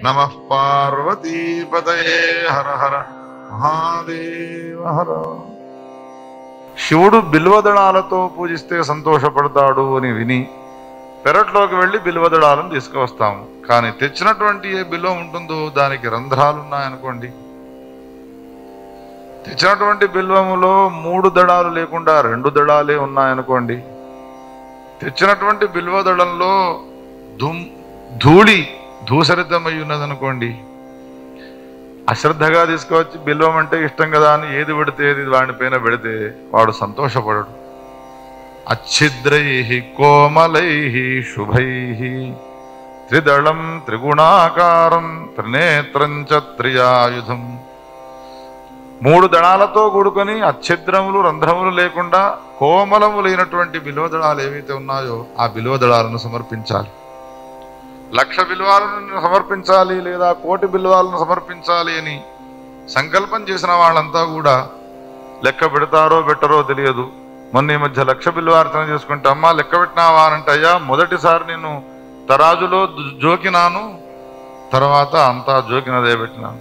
నమ పార్వతీపతయే హర హర మహాదేవ హర శివుడు బిల్వదళాలతో పూజిస్తే సంతోషపడతాడు అని విని పెరట్లోకి వెళ్ళి బిల్వదళాలను తీసుకువస్తాము కానీ తెచ్చినటువంటి ఏ బిల్వం ఉంటుందో దానికి రంధ్రాలు ఉన్నాయనుకోండి తెచ్చినటువంటి బిల్వములో మూడు దళాలు లేకుండా రెండు దళాలే ఉన్నాయనుకోండి తెచ్చినటువంటి బిల్వ దళంలో ధూమ్ ధూళి ధూసరితమై ఉన్నదనుకోండి అశ్రద్ధగా తీసుకువచ్చి బిల్వం అంటే ఇష్టం కదా అని ఏది పెడితే ఏది వాడి పైన పెడితే వాడు సంతోషపడడు అచ్ఛిద్రై కోమలై శుభై త్రిదళం త్రిగుణాకారం త్రినేత్రం చ త్రియాయుధం మూడు దళాలతో కూడుకొని అచ్ఛిద్రములు రంధ్రములు లేకుండా కోమలము లేనటువంటి బిల్వదళాలు ఏవైతే ఉన్నాయో ఆ బిల్వదళాలను సమర్పించాలి లక్ష బిల్వాలను సమర్పించాలి లేదా కోటి బిల్వాలను సమర్పించాలి అని సంకల్పం చేసిన వాళ్ళంతా కూడా లెక్క పెడతారో పెట్టరో తెలియదు మొన్న ఈ మధ్య లక్ష బిల్వార్చన చేసుకుంటే అమ్మా లెక్క పెట్టినావా అని అంటే అయ్యా మొదటిసారి నేను తరాజులో జో- జోకినాను తర్వాత అంతా జోకినదే పెట్టినాను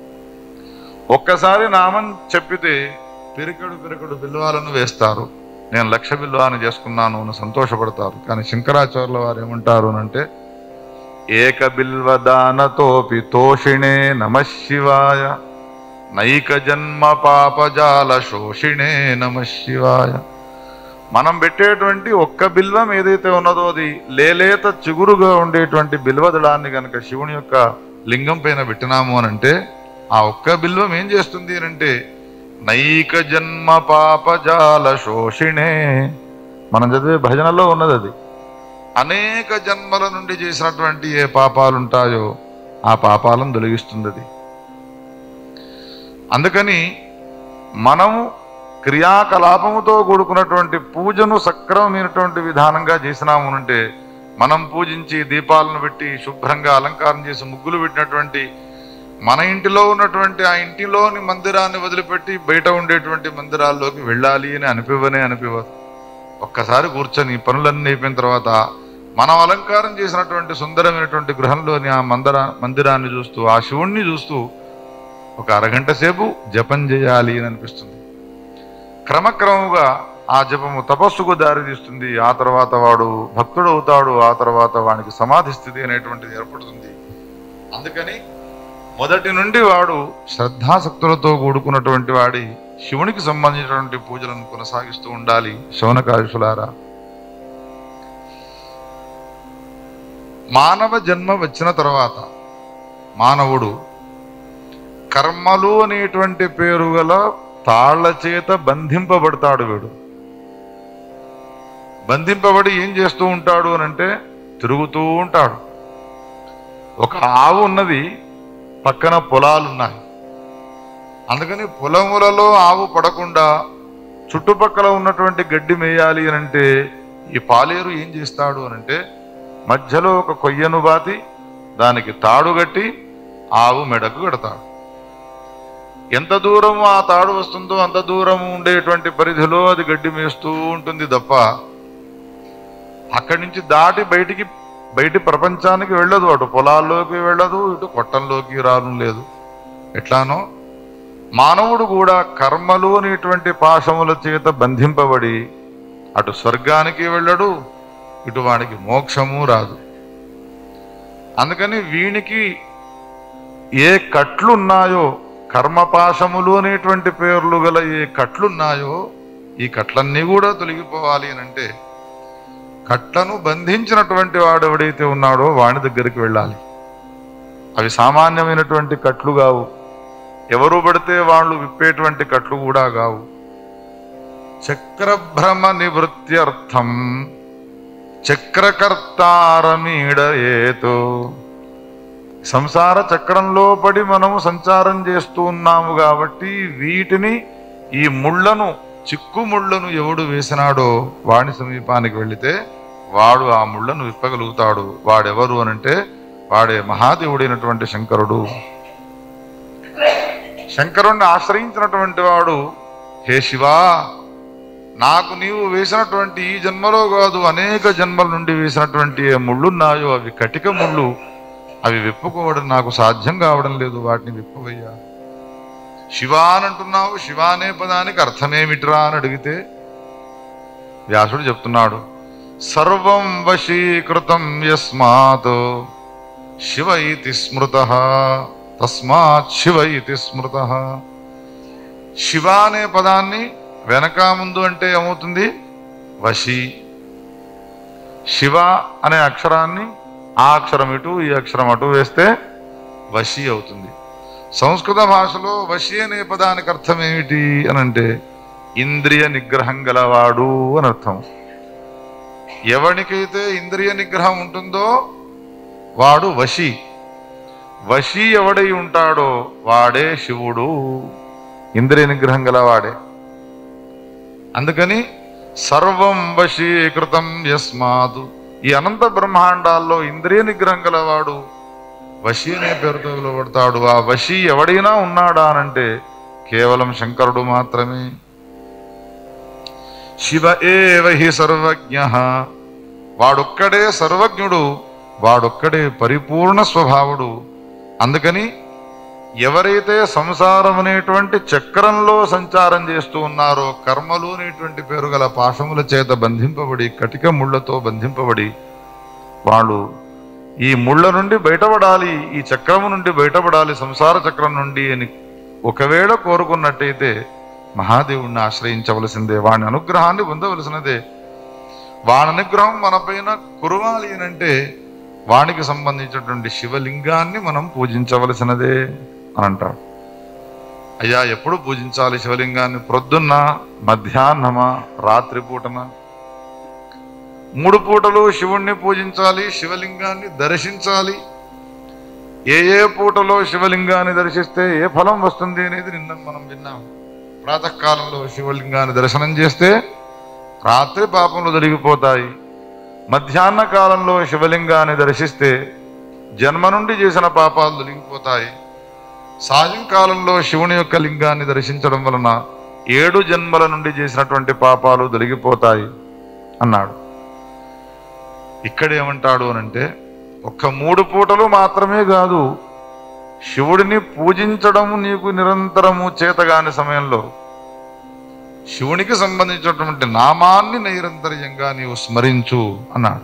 ఒక్కసారి నామం చెప్పితే పిరికడు పిరికడు బిల్వాలను వేస్తారు నేను లక్ష బిల్వాన్ని చేసుకున్నాను అని సంతోషపడతారు కానీ శంకరాచార్యుల వారు ఏమంటారు అంటే ఏక బిల్వదానతోపి తోషిణే నమ శివాయ నైక జన్మ పాపజాల శోషిణే నమ శివాయ మనం పెట్టేటువంటి ఒక్క బిల్వం ఏదైతే ఉన్నదో అది లేలేత చిగురుగా ఉండేటువంటి బిల్వదళాన్ని గనక శివుని యొక్క లింగం పైన పెట్టినాము అని అంటే ఆ ఒక్క బిల్వం ఏం చేస్తుంది అని అంటే నైక జన్మ పాపజాల శోషిణే మనం చదివే భజనలో ఉన్నది అది అనేక జన్మల నుండి చేసినటువంటి ఏ పాపాలు ఉంటాయో ఆ పాపాలను తొలగిస్తుంది అది అందుకని మనము క్రియాకలాపముతో కూడుకున్నటువంటి పూజను సక్రమమైనటువంటి విధానంగా చేసినాము అంటే మనం పూజించి దీపాలను పెట్టి శుభ్రంగా అలంకారం చేసి ముగ్గులు పెట్టినటువంటి మన ఇంటిలో ఉన్నటువంటి ఆ ఇంటిలోని మందిరాన్ని వదిలిపెట్టి బయట ఉండేటువంటి మందిరాల్లోకి వెళ్ళాలి అని అనిపివనే అనిపివ్వదు ఒక్కసారి కూర్చొని పనులన్నీ అయిపోయిన తర్వాత మనం అలంకారం చేసినటువంటి సుందరమైనటువంటి గృహంలోని ఆ మందిర మందిరాన్ని చూస్తూ ఆ శివుణ్ణి చూస్తూ ఒక అరగంట సేపు జపం చేయాలి అని అనిపిస్తుంది క్రమక్రమముగా ఆ జపము తపస్సుకు దారితీస్తుంది ఆ తర్వాత వాడు భక్తుడు అవుతాడు ఆ తర్వాత వానికి సమాధి స్థితి అనేటువంటిది ఏర్పడుతుంది అందుకని మొదటి నుండి వాడు శ్రద్ధాసక్తులతో కూడుకున్నటువంటి వాడి శివునికి సంబంధించినటువంటి పూజలను కొనసాగిస్తూ ఉండాలి శౌనకాయుషులారా మానవ జన్మ వచ్చిన తర్వాత మానవుడు కర్మలు అనేటువంటి పేరు గల తాళ్ల చేత బంధింపబడతాడు వీడు బంధింపబడి ఏం చేస్తూ ఉంటాడు అని అంటే తిరుగుతూ ఉంటాడు ఒక ఆవు ఉన్నది పక్కన పొలాలు ఉన్నాయి అందుకని పొలములలో ఆవు పడకుండా చుట్టుపక్కల ఉన్నటువంటి గడ్డి మేయాలి అని అంటే ఈ పాలేరు ఏం చేస్తాడు అని అంటే మధ్యలో ఒక కొయ్యను బాతి దానికి తాడు కట్టి ఆవు మెడకు కడతాడు ఎంత దూరం ఆ తాడు వస్తుందో అంత దూరం ఉండేటువంటి పరిధిలో అది గడ్డి మేస్తూ ఉంటుంది తప్ప అక్కడి నుంచి దాటి బయటికి బయటి ప్రపంచానికి వెళ్ళదు అటు పొలాల్లోకి వెళ్ళదు ఇటు కొట్టంలోకి రాను లేదు ఎట్లానో మానవుడు కూడా కర్మలు అనేటువంటి పాశముల చేత బంధింపబడి అటు స్వర్గానికి వెళ్ళడు ఇటు వాడికి మోక్షము రాదు అందుకని వీనికి ఏ కట్లున్నాయో కర్మపాశములు అనేటువంటి పేర్లు గల ఏ కట్లున్నాయో ఈ కట్లన్నీ కూడా తొలగిపోవాలి అని అంటే కట్లను బంధించినటువంటి వాడు ఎవడైతే ఉన్నాడో వాని దగ్గరికి వెళ్ళాలి అవి సామాన్యమైనటువంటి కట్లు కావు ఎవరు పడితే వాళ్ళు విప్పేటువంటి కట్లు కూడా కావు చక్రభ్రమ నివృత్త్యర్థం చక్రకర్తారమీడయేతో సంసార చక్రంలో పడి మనము సంచారం చేస్తూ ఉన్నాము కాబట్టి వీటిని ఈ ముళ్ళను చిక్కు ముళ్ళను ఎవడు వేసినాడో వాడి సమీపానికి వెళితే వాడు ఆ ముళ్ళను విప్పగలుగుతాడు వాడెవరు అనంటే వాడే మహాదేవుడైనటువంటి శంకరుడు శంకరుణ్ణి ఆశ్రయించినటువంటి వాడు హే శివా నాకు నీవు వేసినటువంటి ఈ జన్మలో కాదు అనేక జన్మల నుండి వేసినటువంటి ఏ ముళ్ళున్నాయో అవి కటిక ముళ్ళు అవి విప్పుకోవడం నాకు సాధ్యం కావడం లేదు వాటిని విప్పువయ్యా శివ అని అంటున్నావు శివ అనే పదానికి అర్థమేమిట్రా అని అడిగితే వ్యాసుడు చెప్తున్నాడు సర్వం వశీకృతం యస్మాత్ శివ ఇతి స్మృత తస్మాత్ శివ ఇతి స్మృత శివ అనే పదాన్ని వెనక ముందు అంటే ఏమవుతుంది వశీ శివ అనే అక్షరాన్ని ఆ అక్షరం ఇటు ఈ అక్షరం అటు వేస్తే వశీ అవుతుంది సంస్కృత భాషలో వశీ అనే పదానికి అర్థం ఏమిటి అని అంటే ఇంద్రియ నిగ్రహం గలవాడు అని అర్థం ఎవరికైతే ఇంద్రియ నిగ్రహం ఉంటుందో వాడు వశీ వశీ ఎవడై ఉంటాడో వాడే శివుడు ఇంద్రియ నిగ్రహం గలవాడే అందుకని సర్వం వశీకృతం యస్మాదు ఈ అనంత బ్రహ్మాండాల్లో ఇంద్రియ నిగ్రహం గలవాడు వశీ అనే పేరుతో పిలువబడతాడు ఆ వశీ ఎవడైనా ఉన్నాడా అనంటే కేవలం శంకరుడు మాత్రమే శివ ఏవ హి సర్వజ్ఞ వాడొక్కడే సర్వజ్ఞుడు వాడొక్కడే పరిపూర్ణ స్వభావుడు అందుకని ఎవరైతే సంసారం అనేటువంటి చక్రంలో సంచారం చేస్తూ ఉన్నారో కర్మలు అనేటువంటి పేరు గల పాశముల చేత బంధింపబడి కటిక ముళ్లతో బంధింపబడి వాళ్ళు ఈ ముళ్ళ నుండి బయటపడాలి ఈ చక్రము నుండి బయటపడాలి సంసార చక్రం నుండి అని ఒకవేళ కోరుకున్నట్టయితే మహాదేవుణ్ణి ఆశ్రయించవలసిందే వాని అనుగ్రహాన్ని పొందవలసినదే వాని అనుగ్రహం మన పైన కురవాలి అని అంటే వానికి సంబంధించినటువంటి శివలింగాన్ని మనం పూజించవలసినదే అని అంటాడు అయ్యా ఎప్పుడు పూజించాలి శివలింగాన్ని ప్రొద్దున్న మధ్యాహ్నమా రాత్రి పూటన మూడు పూటలు శివుణ్ణి పూజించాలి శివలింగాన్ని దర్శించాలి ఏ ఏ పూటలో శివలింగాన్ని దర్శిస్తే ఏ ఫలం వస్తుంది అనేది నిన్న మనం విన్నాం ప్రాతకాలంలో శివలింగాన్ని దర్శనం చేస్తే రాత్రి పాపములు తొలగిపోతాయి మధ్యాహ్న కాలంలో శివలింగాన్ని దర్శిస్తే జన్మ నుండి చేసిన పాపాలు తొలగిపోతాయి సాయంకాలంలో శివుని యొక్క లింగాన్ని దర్శించడం వలన ఏడు జన్మల నుండి చేసినటువంటి పాపాలు తొలగిపోతాయి అన్నాడు ఇక్కడ ఏమంటాడు అనంటే ఒక్క మూడు పూటలు మాత్రమే కాదు శివుడిని పూజించడము నీకు నిరంతరము చేతగాని సమయంలో శివునికి సంబంధించినటువంటి నామాన్ని నిరంతర్యంగా నీవు స్మరించు అన్నాడు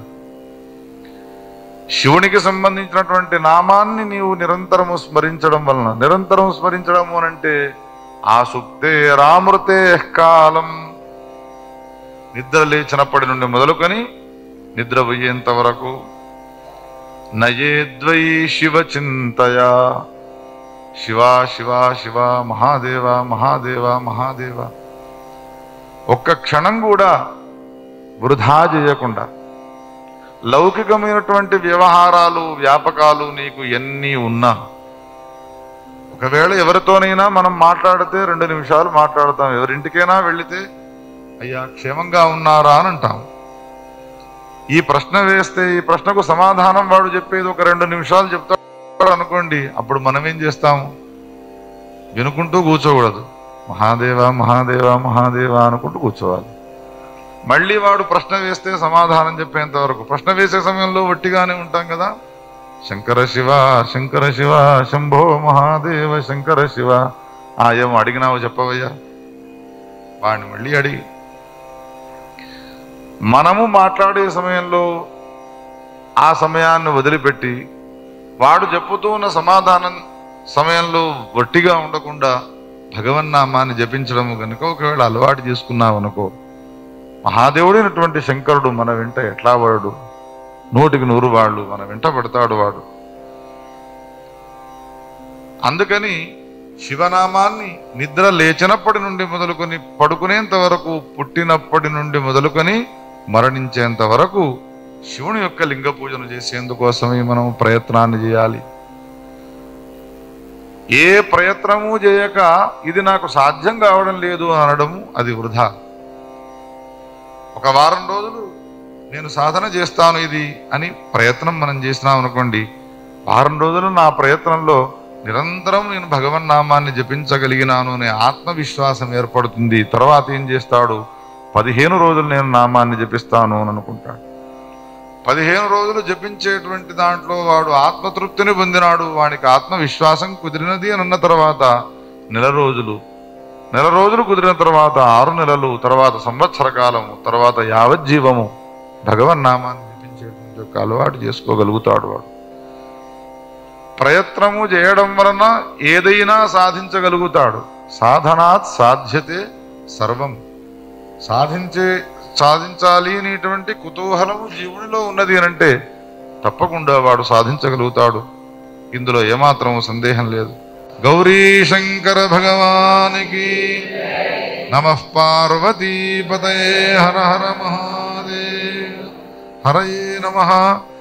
శివునికి సంబంధించినటువంటి నామాన్ని నీవు నిరంతరము స్మరించడం వలన నిరంతరం స్మరించడము అనంటే ఆ సుప్తే రామృతే కాలం నిద్ర లేచినప్పటి నుండి మొదలుకొని నిద్ర పోయేంత వరకు నయేద్వై శివ చింతయా శివ శివ శివ మహాదేవ మహాదేవ మహాదేవ ఒక్క క్షణం కూడా వృధా చేయకుండా లౌకికమైనటువంటి వ్యవహారాలు వ్యాపకాలు నీకు ఎన్ని ఉన్నా ఒకవేళ ఎవరితోనైనా మనం మాట్లాడితే రెండు నిమిషాలు మాట్లాడతాం ఎవరింటికైనా వెళితే అయ్యా క్షేమంగా ఉన్నారా అని అంటాం ఈ ప్రశ్న వేస్తే ఈ ప్రశ్నకు సమాధానం వాడు చెప్పేది ఒక రెండు నిమిషాలు చెప్తాడు అనుకోండి అప్పుడు మనం ఏం చేస్తాము వినుకుంటూ కూర్చోకూడదు మహాదేవ మహాదేవ మహాదేవ అనుకుంటూ కూర్చోవాలి మళ్ళీ వాడు ప్రశ్న వేస్తే సమాధానం చెప్పేంత వరకు ప్రశ్న వేసే సమయంలో వట్టిగానే ఉంటాం కదా శంకర శివ శంకర శివ శంభో మహాదేవ శంకర శివ ఆ ఏమో అడిగినావు చెప్పవయ్యా వాడిని మళ్ళీ అడిగి మనము మాట్లాడే సమయంలో ఆ సమయాన్ని వదిలిపెట్టి వాడు చెప్పుతూ ఉన్న సమాధానం సమయంలో వట్టిగా ఉండకుండా భగవన్నామాన్ని జపించడము కనుక ఒకవేళ అలవాటు చేసుకున్నావు అనుకో మహాదేవుడైనటువంటి శంకరుడు మన వెంట ఎట్లా వాడు నూటికి నూరు వాళ్ళు మన వెంట పడతాడు వాడు అందుకని శివనామాన్ని నిద్ర లేచినప్పటి నుండి మొదలుకొని పడుకునేంత వరకు పుట్టినప్పటి నుండి మొదలుకొని మరణించేంత వరకు శివుని యొక్క లింగ పూజను చేసేందుకోసమే మనం ప్రయత్నాన్ని చేయాలి ఏ ప్రయత్నము చేయక ఇది నాకు సాధ్యం కావడం లేదు అని అనడము అది వృధా ఒక వారం రోజులు నేను సాధన చేస్తాను ఇది అని ప్రయత్నం మనం చేసినాం అనుకోండి వారం రోజులు నా ప్రయత్నంలో నిరంతరం నేను భగవన్ నామాన్ని జపించగలిగినాను అనే ఆత్మవిశ్వాసం ఏర్పడుతుంది తర్వాత ఏం చేస్తాడు పదిహేను రోజులు నేను నామాన్ని జపిస్తాను అని అనుకుంటాడు పదిహేను రోజులు జపించేటువంటి దాంట్లో వాడు ఆత్మతృప్తిని పొందినాడు వానికి ఆత్మవిశ్వాసం కుదిరినది అని అన్న తర్వాత నెల రోజులు నెల రోజులు కుదిరిన తర్వాత ఆరు నెలలు తర్వాత సంవత్సర కాలము తర్వాత యావజ్జీవము భగవన్నామాన్ని జపించేటువంటి యొక్క అలవాటు చేసుకోగలుగుతాడు వాడు ప్రయత్నము చేయడం వలన ఏదైనా సాధించగలుగుతాడు సాధనాత్ సాధ్యతే సర్వం సాధించే సాధించాలి అనేటువంటి కుతూహలము జీవునిలో ఉన్నది అని అంటే తప్పకుండా వాడు సాధించగలుగుతాడు ఇందులో ఏమాత్రం సందేహం లేదు గౌరీ శంకర భగవానికి నమ పార్వతీపతయే హర హర మహాదేవ్ హరయే నమ